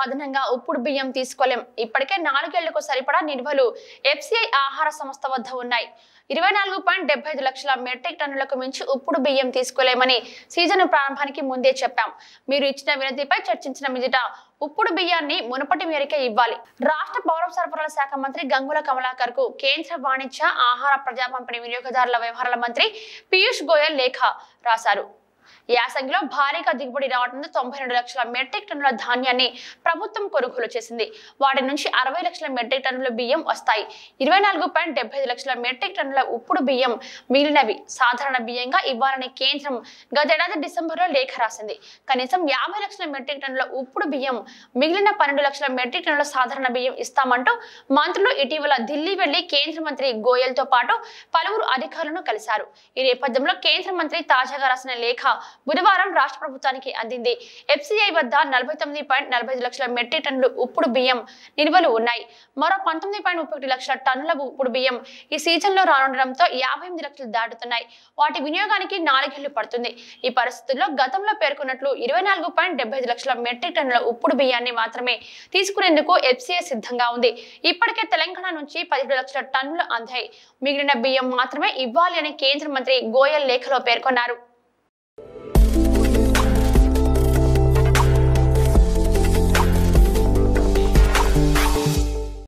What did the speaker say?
అదనంగా ఉప్పుడు బియ్యం తీసుకోలేం ఇప్పటికే నాలుగేళ్లకు సరిపడా నిల్వలు ఎఫ్సిఐ ఆహార సంస్థ వద్ద ఉన్నాయి ఇరవై నాలుగు పాయింట్ డెబ్బై ఐదు లక్షల మెట్రిక్ టన్నులకు మించి ఉప్పుడు బియ్యం తీసుకోలేమని సీజన్ ప్రారంభానికి ముందే చెప్పాం మీరు ఇచ్చిన వినతిపై చర్చించిన మీదట ఉప్పుడు బియ్యాన్ని మునుపటి మేరకే ఇవ్వాలి రాష్ట్ర పౌర సరఫరాల శాఖ మంత్రి గంగుల కమలాకర్ కు కేంద్ర వాణిజ్య ఆహార ప్రజా పంపిణీ వినియోగదారుల వ్యవహారాల మంత్రి పీయూష్ గోయల్ లేఖ రాశారు యాసంగిలో భారీగా దిగుబడి రావడంతో తొంభై రెండు లక్షల మెట్రిక్ టన్నుల ధాన్యాన్ని ప్రభుత్వం కొనుగోలు చేసింది వాటి నుంచి అరవై లక్షల మెట్రిక్ టన్నుల బియ్యం వస్తాయి ఇరవై నాలుగు పాయింట్ డెబ్బై ఐదు లక్షల మెట్రిక్ టన్నుల ఉప్పుడు బియ్యం మిగిలినవి సాధారణ బియ్యంగా ఇవ్వాలని కేంద్రం గతేడాది డిసెంబర్లో లేఖ రాసింది కనీసం యాభై లక్షల మెట్రిక్ టన్నుల ఉప్పుడు బియ్యం మిగిలిన పన్నెండు లక్షల మెట్రిక్ టన్నుల సాధారణ బియ్యం ఇస్తామంటూ మంత్రులు ఇటీవల ఢిల్లీ వెళ్లి కేంద్ర మంత్రి గోయల్ తో పాటు పలువురు అధికారులను కలిశారు ఈ నేపథ్యంలో కేంద్ర మంత్రి తాజాగా రాసిన లేఖ బుధవారం రాష్ట్ర ప్రభుత్వానికి అందింది ఎఫ్సిఐ వద్ద నలభై తొమ్మిది పాయింట్ నలభై ఐదు లక్షల మెట్రిక్ టన్నులు ఉప్పుడు బియ్యం నిల్వలు ఉన్నాయి మరో పంతొమ్మిది పాయింట్ ముప్పై ఒకటి లక్షల టన్నుల ఉప్పుడు బియ్యం ఈ సీజన్లో రానుండడంతో యాభై ఎనిమిది లక్షలు దాటుతున్నాయి వాటి వినియోగానికి నాలుగేళ్లు పడుతుంది ఈ పరిస్థితుల్లో గతంలో పేర్కొన్నట్లు ఇరవై నాలుగు పాయింట్ డెబ్బై ఐదు లక్షల మెట్రిక్ టన్నుల ఉప్పుడు బియ్యాన్ని మాత్రమే తీసుకునేందుకు ఎఫ్సిఐ సిద్ధంగా ఉంది ఇప్పటికే తెలంగాణ నుంచి పదిహేడు లక్షల టన్నులు అందాయి మిగిలిన బియ్యం మాత్రమే ఇవ్వాలి అని కేంద్ర మంత్రి గోయల్ లేఖలో పేర్కొన్నారు